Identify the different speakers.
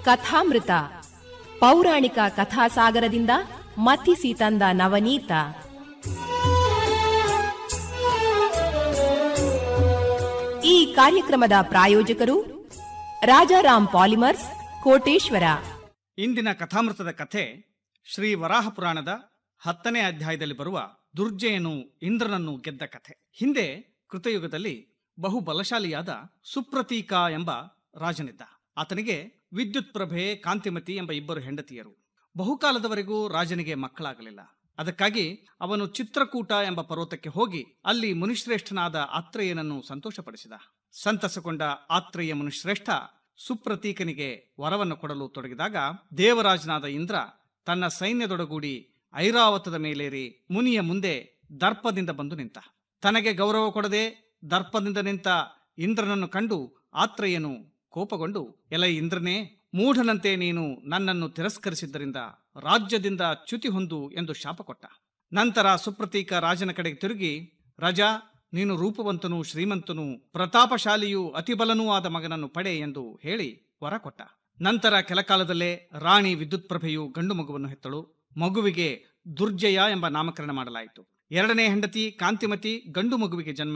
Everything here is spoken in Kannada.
Speaker 1: ಕಥಾಮೃತ ಪೌರಾಣಿಕ ಕಥಾಸಾಗರದಿಂದ ಮಥಿಸಿ ತಂದ ನವನೀತ ಈ ಕಾರ್ಯಕ್ರಮದ ಪ್ರಾಯೋಜಕರು ರಾಜಾರಾಮ್ ಪಾಲಿಮರ್ಸ್ ಕೋಟೇಶ್ವರ
Speaker 2: ಇಂದಿನ ಕಥಾಮೃತದ ಕಥೆ ಶ್ರೀ ವರಾಹ ಪುರಾಣದ ಹತ್ತನೇ ಅಧ್ಯಾಯದಲ್ಲಿ ಬರುವ ದುರ್ಜಯನು ಇಂದ್ರನನ್ನು ಗೆದ್ದ ಕಥೆ ಹಿಂದೆ ಕೃತಯುಗದಲ್ಲಿ ಬಹು ಬಲಶಾಲಿಯಾದ ಸುಪ್ರತೀಕ ಎಂಬ ರಾಜನಿದ್ದ ಆತನಿಗೆ ವಿದ್ಯುತ್ ಪ್ರಭೆ ಕಾಂತಿಮತಿ ಎಂಬ ಇಬ್ಬರು ಹೆಂಡತಿಯರು ಬಹುಕಾಲದವರೆಗೂ ರಾಜನಿಗೆ ಮಕ್ಕಳಾಗಲಿಲ್ಲ ಅದಕ್ಕಾಗಿ ಅವನು ಚಿತ್ರಕೂಟ ಎಂಬ ಪರ್ವತಕ್ಕೆ ಹೋಗಿ ಅಲ್ಲಿ ಮುನಿಶ್ರೇಷ್ಠನಾದ ಆತ್ರೇಯನನ್ನು ಸಂತೋಷಪಡಿಸಿದ ಸಂತಸಗೊಂಡ ಆತ್ರೇಯ ಮುನಿಶ್ರೇಷ್ಠ ಸುಪ್ರತೀಕನಿಗೆ ವರವನ್ನು ಕೊಡಲು ತೊಡಗಿದಾಗ ದೇವರಾಜನಾದ ಇಂದ್ರ ತನ್ನ ಸೈನ್ಯದೊಡಗೂಡಿ ಐರಾವತದ ಮೇಲೇರಿ ಮುನಿಯ ಮುಂದೆ ದರ್ಪದಿಂದ ಬಂದು ನಿಂತ ತನಗೆ ಗೌರವ ಕೊಡದೆ ದರ್ಪದಿಂದ ನಿಂತ ಇಂದ್ರನನ್ನು ಕಂಡು ಆತ್ರೇಯನು ಕೋಪಗೊಂಡು ಎಲೈ ಇಂದ್ರನೇ ಮೂಢನಂತೆ ನೀನು ನನ್ನನ್ನು ತಿರಸ್ಕರಿಸಿದ್ದರಿಂದ ರಾಜ್ಯದಿಂದ ಚ್ಯುತಿ ಹೊಂದು ಎಂದು ಶಾಪ ಕೊಟ್ಟ ನಂತರ ಸುಪ್ರತೀಕ ರಾಜನ ಕಡೆಗೆ ತಿರುಗಿ ರಾಜ ನೀನು ರೂಪವಂತನೂ ಶ್ರೀಮಂತನೂ ಪ್ರತಾಪಶಾಲಿಯೂ ಅತಿಬಲನೂ ಆದ ಮಗನನ್ನು ಪಡೆ ಎಂದು ಹೇಳಿ ವರ ಕೊಟ್ಟ ನಂತರ ಕೆಲಕಾಲದಲ್ಲೇ ರಾಣಿ ವಿದ್ಯುತ್ ಪ್ರಭೆಯು ಗಂಡು ಮಗುವನ್ನು ಹೆತ್ತಳು ಮಗುವಿಗೆ ದುರ್ಜಯ ಎಂಬ ನಾಮಕರಣ ಮಾಡಲಾಯಿತು ಎರಡನೇ ಹೆಂಡತಿ ಕಾಂತಿಮತಿ ಗಂಡು ಮಗುವಿಗೆ ಜನ್ಮ